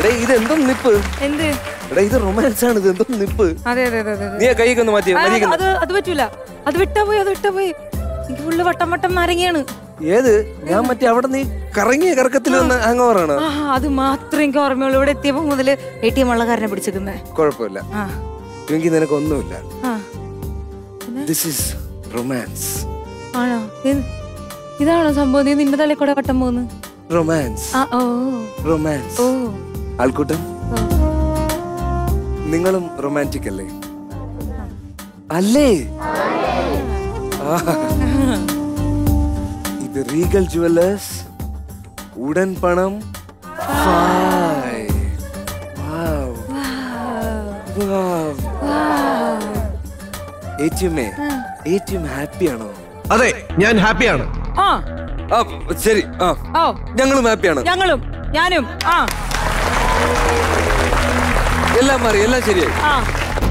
എടേ ഇത് എന്തോ നിപ്പ് എന്ത് എടാ ഇത് റൊമാൻസ് ആണ് ഇത് എന്തോ നിപ്പ് അതെ അതെ അതെ അതെ നീ ആ കൈയൊക്കെ ഒന്ന് മാറ്റി ആ, മരിക്കുന്നു അത് അത് പറ്റൂല അത് വിട്ടാ പോയി അത് വിട്ടാ പോയി എനിക്ക് ഫുള്ള് വട്ടം വട്ടം നാരങ്ങയാണ് ഏത് ഞാൻ മറ്റേ അവിടെ നീ കറങ്ങിയ കറക്കത്തിൽ വന്ന ഹാങ് ഓവറാണ് ആ അത് മാത്രമേ എനിക്ക് ഓർമ്മയുള്ളൂ ഇവിടെ എത്തിയപ്പോ മുതല് എ ടി എം വെള്ളക്കാരനെ പിടിച്ചേക്കുന്നേ കുഴപ്പമില്ല ആ എനിക്ക് നിനക്കൊന്നുമില്ല ആ ദിസ് ഈസ് റൊമാൻസ് ആണോ ഇത് ഇതാണോ സംഭവം നീ നിന്റെ തലയിൽ കൂടെ വട്ടം പോകുന്നു റൊമാൻസ് ആ ഓ റൊമാൻസ് ഓ ആൾക്കൂട്ടം ഓ. നിങ്ങളും റൊമാൻറ്റിക് അല്ലേ അല്ലേ ആ. ഇത് റീഗൽ ജുവല്ലേഴ്സ് ഉടൻ പണം ഫൈവ്. Wow. Wow. ഏറ്റിയമ്മേ ഏറ്റിയം ഹാപ്പിയാണോ അതെ ഞാൻ ഹാപ്പിയാണ് ആ ആ ശരി ആ ഓ ഞങ്ങളും ഹാപ്പിയാണ് ഞങ്ങളും ഞാനും ആ എല്ലാം മാറി എല്ലാം ശരിയായി ആ